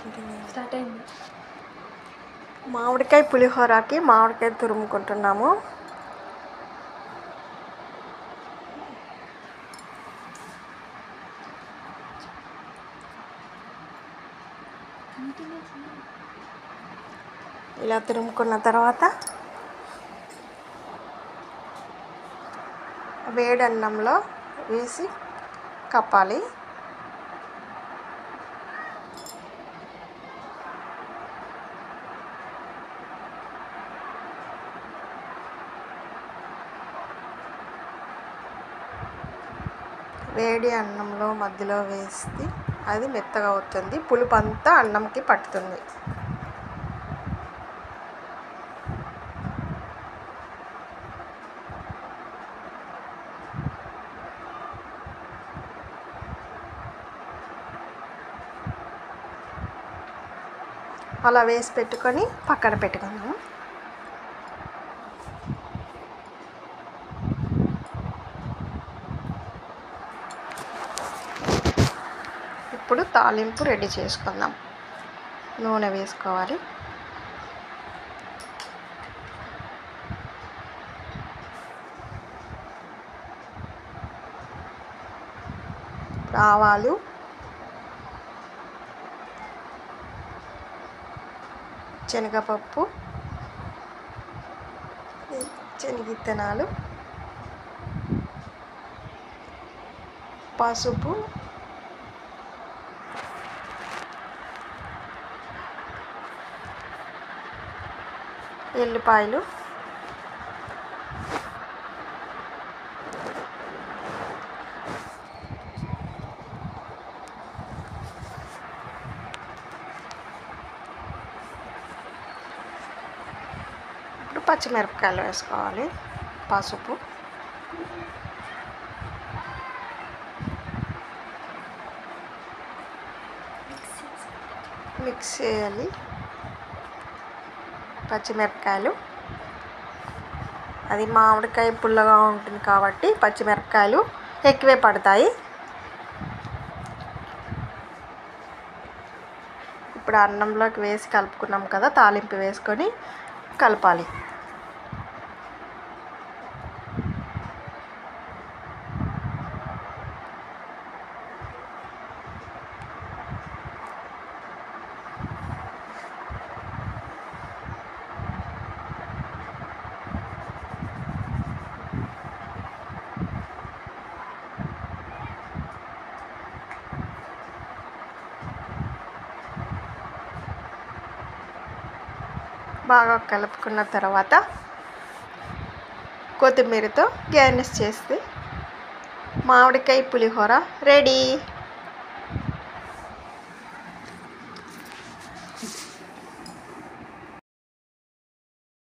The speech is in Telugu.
స్టార్ట్ అయింది మామిడికాయ పులిహోరకి మామిడికాయ తురుముకుంటున్నాము ఇలా తురుముకున్న తర్వాత వేడి అన్నంలో వేసి కప్పాలి వేడి అన్నంలో మధ్యలో వేసి అది మెత్తగా అవుతుంది పులుపు అంతా అన్నంకి పట్టుతుంది అలా వేసి పెట్టుకొని పక్కన పెట్టుకుందాము ఇప్పుడు తాలింపు రెడీ చేసుకుందాం నూనె వేసుకోవాలి ఆవాలు శనగపప్పు శనగిత్తనాలు పసుపు ఎల్లిపాయలు ఇప్పుడు పచ్చిమిరపకాయలు వేసుకోవాలి పసుపు మిక్స్ చేయాలి పచ్చిమిరపకాయలు అది మామిడికాయ పుల్లగా ఉంటుంది కాబట్టి పచ్చిమిరపకాయలు ఎక్కువే పడతాయి ఇప్పుడు అన్నంలోకి వేసి కలుపుకున్నాం కదా తాలింపు వేసుకొని కలపాలి బాగా కలుపుకున్న తర్వాత కొత్తిమీరతో గార్నిష్ చేస్తే మామిడికాయ పులిహోర రెడీ